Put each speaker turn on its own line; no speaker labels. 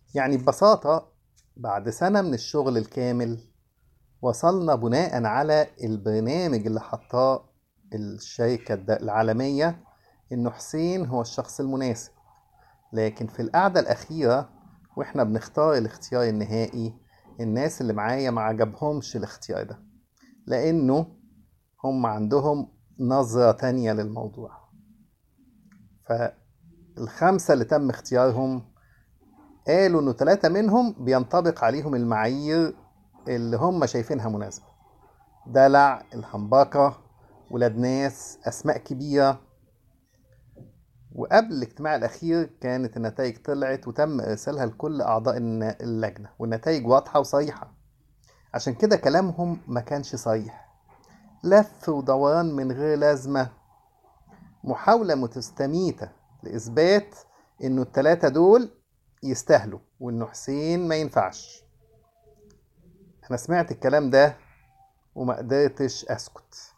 يعني ببساطة بعد سنة من الشغل الكامل وصلنا بناء على البرنامج اللي حطاه الشركة الد- العالمية إنه حسين هو الشخص المناسب لكن في القعدة الأخيرة وإحنا بنختار الاختيار النهائي الناس اللي معايا ما عجبهمش الاختيار ده لأنه هم عندهم نظرة تانية للموضوع فالخمسة اللي تم اختيارهم قالوا إنه ثلاثة منهم بينطبق عليهم المعايير اللي هم شايفينها مناسبة دلع الهمباكة ولاد ناس أسماء كبيرة وقبل الاجتماع الأخير كانت النتائج طلعت وتم إرسالها لكل أعضاء الن- اللجنة والنتائج واضحة وصريحة عشان كده كلامهم ما كانش صريح لف ودوران من غير لازمة محاولة متستميتة لإثبات إنه التلاتة دول يستاهلوا وإنه حسين ما ينفعش أنا سمعت الكلام ده وما قدرتش أسكت